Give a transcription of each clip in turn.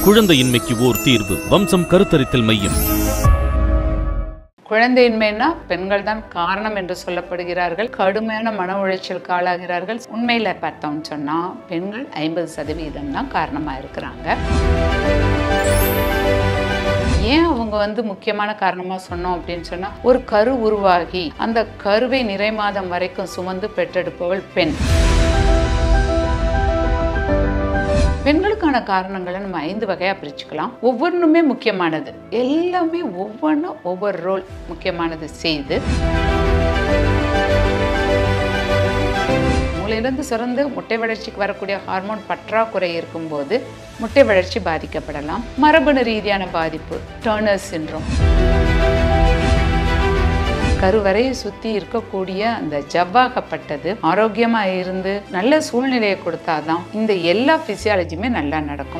குழந்தையின்மைக்கு ஓர் தீர்வு வம்சம் கருத்தரித்தல் மையம் குழந்தையின்மைன்னா பெண்கள் தான் காரணம் என்று சொல்லப்படுகிறார்கள் கடுமையான மன உளைச்சலுக்கு ஆளாகிறார்கள் உண்மையில பார்த்தோம்னு சொன்னா பெண்கள் ஐம்பது சதவீதம் தான் காரணமா இருக்கிறாங்க ஏன் அவங்க வந்து முக்கியமான காரணமா சொன்னோம் அப்படின்னு சொன்னா ஒரு கரு உருவாகி அந்த கருவை நிறை மாதம் வரைக்கும் சுமந்து பெற்றெடுப்பவள் பெண் பெண்களுக்கான காரணங்களை நம்ம ஐந்து வகையாக பிரிச்சுக்கலாம் ஒவ்வொன்றுமே முக்கியமானது எல்லாமே ஒவ்வொன்றும் ஒவ்வொரு ரோல் முக்கியமானது செய்து மூளையிலிருந்து சுரந்து முட்டை வளர்ச்சிக்கு வரக்கூடிய ஹார்மோன் பற்றாக்குறை இருக்கும்போது முட்டை வளர்ச்சி பாதிக்கப்படலாம் மரபணு ரீதியான பாதிப்பு டர்னர் சின்ரோம் கருவறையை சுற்றி இருக்கக்கூடிய அந்த ஜவ்வாகப்பட்டது ஆரோக்கியமாக இருந்து நல்ல சூழ்நிலையை கொடுத்தாதான் இந்த எல்லா ஃபிசியாலஜியுமே நல்லா நடக்கும்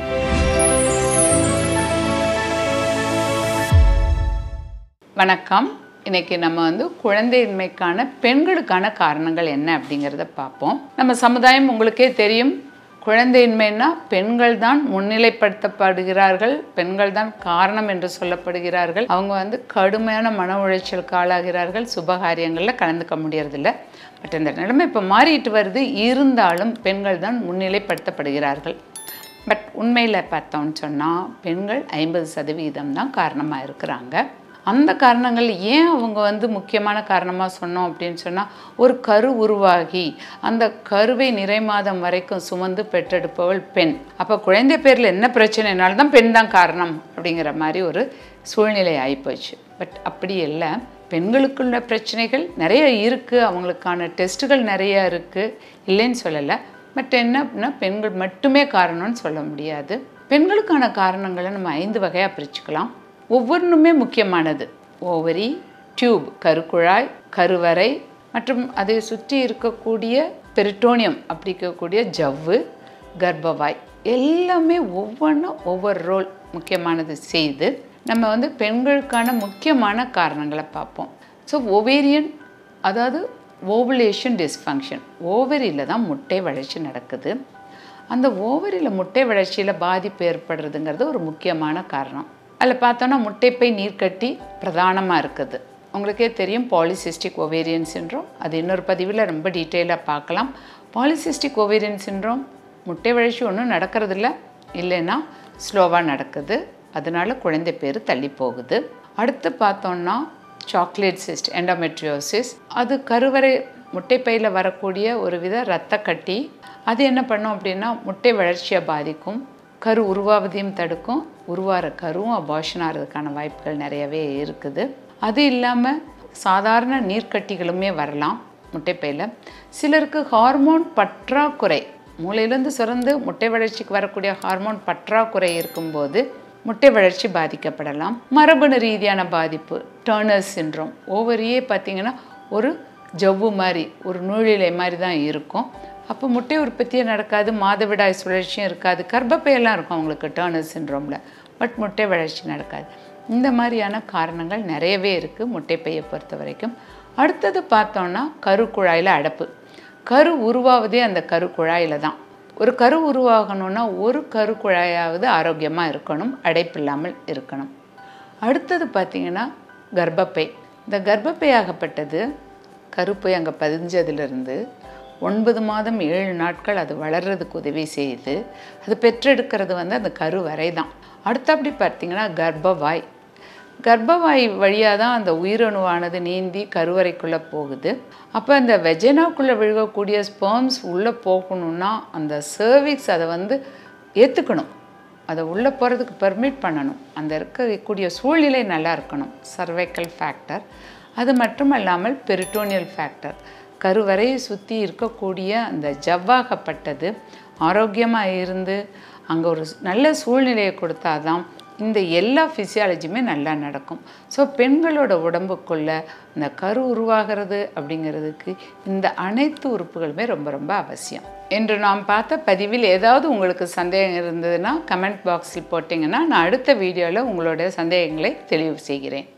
வணக்கம் இன்னைக்கு நம்ம வந்து குழந்தையின்மைக்கான பெண்களுக்கான காரணங்கள் என்ன அப்படிங்கிறத பார்ப்போம் நம்ம சமுதாயம் உங்களுக்கே தெரியும் குழந்தையின்மைன்னா பெண்கள் தான் முன்னிலைப்படுத்தப்படுகிறார்கள் பெண்கள் தான் காரணம் என்று சொல்லப்படுகிறார்கள் அவங்க வந்து கடுமையான மன உளைச்சலுக்கு ஆளாகிறார்கள் சுபகாரியங்களில் கலந்துக்க முடியறதில்ல பட் இந்த நிலைமை இப்போ மாறிட்டு வருது இருந்தாலும் பெண்கள் தான் முன்னிலைப்படுத்தப்படுகிறார்கள் பட் உண்மையில் பார்த்தோம்னு சொன்னால் பெண்கள் ஐம்பது சதவீதம் தான் காரணமாக இருக்கிறாங்க அந்த காரணங்கள் ஏன் அவங்க வந்து முக்கியமான காரணமாக சொன்னோம் அப்படின்னு சொன்னால் ஒரு கரு உருவாகி அந்த கருவை நிறை மாதம் வரைக்கும் சுமந்து பெற்றெடுப்பவள் பெண் அப்போ குழந்தை பேரில் என்ன பிரச்சனைனால தான் பெண் தான் காரணம் அப்படிங்கிற மாதிரி ஒரு சூழ்நிலை ஆகிப்போச்சு பட் அப்படி இல்லை பெண்களுக்குள்ள பிரச்சனைகள் நிறைய இருக்குது அவங்களுக்கான டெஸ்ட்டுகள் நிறைய இருக்குது இல்லைன்னு சொல்லலை பட் என்ன அப்படின்னா பெண்கள் மட்டுமே காரணம்னு சொல்ல முடியாது பெண்களுக்கான காரணங்களை நம்ம ஐந்து வகையாக பிரிச்சுக்கலாம் ஒவ்வொன்றுமே முக்கியமானது ஓவரி டியூப் கருக்குழாய் கருவறை மற்றும் அதை சுற்றி இருக்கக்கூடிய பெரிட்டோனியம் அப்படி இருக்கக்கூடிய ஜவ்வு கர்ப்பவாய் எல்லாமே ஒவ்வொன்றும் ஒவ்வொரு ரோல் முக்கியமானது செய்து நம்ம வந்து பெண்களுக்கான முக்கியமான காரணங்களை பார்ப்போம் ஸோ ஒவேரியன் அதாவது ஓவுலேஷன் டிஸ்ஃபங்க்ஷன் ஓவரியில் தான் முட்டை வளர்ச்சி நடக்குது அந்த ஓவரியில் முட்டை வளர்ச்சியில் பாதிப்பு ஏற்படுறதுங்கிறது ஒரு முக்கியமான காரணம் அதில் பார்த்தோன்னா முட்டைப்பை நீர்க்கட்டி பிரதானமாக இருக்குது உங்களுக்கே தெரியும் பாலிசிஸ்டிக் ஒவேரியன் சின்ரோம் அது இன்னொரு பதிவில் ரொம்ப டீட்டெயிலாக பார்க்கலாம் பாலிசிஸ்டிக் ஒவேரியன் சின்ரோம் முட்டை வளர்ச்சி ஒன்றும் நடக்கிறதில்ல இல்லைன்னா ஸ்லோவாக நடக்குது அதனால குழந்தை பேர் தள்ளி போகுது அடுத்து பார்த்தோன்னா சாக்லேட் சிஸ்ட் எண்டோமெட்ரியோசிஸ் அது கருவறை முட்டைப்பையில் வரக்கூடிய ஒரு வித இரத்த கட்டி அது என்ன பண்ணும் அப்படின்னா முட்டை வளர்ச்சியை பாதிக்கும் கரு உருவாவதையும் தடுக்கும் உருவாகிற கருவும் அபாஷன் ஆகிறதுக்கான வாய்ப்புகள் நிறையவே இருக்குது அது இல்லாமல் சாதாரண நீர்க்கட்டிகளுமே வரலாம் முட்டைப்பையில் சிலருக்கு ஹார்மோன் பற்றாக்குறை மூளையிலேருந்து சுரந்து முட்டை வளர்ச்சிக்கு வரக்கூடிய ஹார்மோன் பற்றாக்குறை இருக்கும்போது முட்டை வளர்ச்சி பாதிக்கப்படலாம் மரபணு ரீதியான பாதிப்பு டர்னர் சின்ரோம் ஓவரியே பார்த்திங்கன்னா ஒரு ஜவ்வு மாதிரி ஒரு நூழிலை மாதிரி தான் இருக்கும் அப்போ முட்டை உற்பத்தியே நடக்காது மாதவிடாய் சுழற்சியும் இருக்காது கர்ப்பப்பையெல்லாம் இருக்கும் அவங்களுக்கு டர்னர் சின்ரோமில் பட் முட்டை வளர்ச்சி நடக்காது இந்த மாதிரியான காரணங்கள் நிறையவே இருக்குது முட்டைப்பையை பொறுத்த வரைக்கும் அடுத்தது பார்த்தோன்னா கரு குழாயில் அடப்பு கரு உருவாவதே அந்த கரு குழாயில் தான் ஒரு கரு உருவாகணும்னா ஒரு கரு குழாயாவது ஆரோக்கியமாக இருக்கணும் அடைப்பில்லாமல் இருக்கணும் அடுத்தது பார்த்திங்கன்னா கர்ப்பப்பை இந்த கர்ப்பப்பையாகப்பட்டது கருப்பை அங்கே பதிஞ்சதுலேருந்து ஒன்பது மாதம் ஏழு நாட்கள் அது வளர்கிறதுக்கு உதவி செய்யுது அது பெற்றெடுக்கிறது வந்து அந்த கருவறை தான் அடுத்தபடி பார்த்திங்கன்னா கர்ப்பவாய் கர்ப்பவாய் வழியாக தான் அந்த உயிரணுவானது நீந்தி கருவறைக்குள்ளே போகுது அப்போ அந்த வெஜனாக்குள்ளே விழுகக்கூடிய ஸ்பெர்ம்ஸ் உள்ளே போகணுன்னா அந்த சர்விக்ஸ் அதை வந்து ஏற்றுக்கணும் அதை உள்ளே போகிறதுக்கு பெர்மிட் பண்ணணும் அந்த இருக்கக்கூடிய சூழ்நிலை நல்லா இருக்கணும் சர்வைக்கல் ஃபேக்டர் அது மட்டும் இல்லாமல் பெரிட்டோனியல் ஃபேக்டர் கருவறையை சுற்றி இருக்கக்கூடிய அந்த ஜவ்வாகப்பட்டது ஆரோக்கியமாக இருந்து அங்கே ஒரு நல்ல சூழ்நிலையை கொடுத்தாதான் இந்த எல்லா ஃபிசியாலஜியுமே நல்லா நடக்கும் ஸோ பெண்களோட உடம்புக்குள்ள இந்த கரு உருவாகிறது அப்படிங்கிறதுக்கு இந்த அனைத்து உறுப்புகளுமே ரொம்ப ரொம்ப அவசியம் என்று நாம் பார்த்த பதிவில் ஏதாவது உங்களுக்கு சந்தேகம் இருந்ததுன்னா கமெண்ட் பாக்ஸில் போட்டிங்கன்னா நான் அடுத்த வீடியோவில் உங்களோட சந்தேகங்களை தெளிவு செய்கிறேன்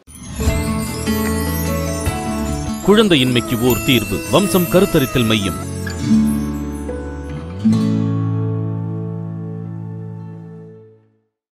குழந்தையின்மைக்கு ஓர் தீர்வு வம்சம் கருத்தரித்தல் மையம்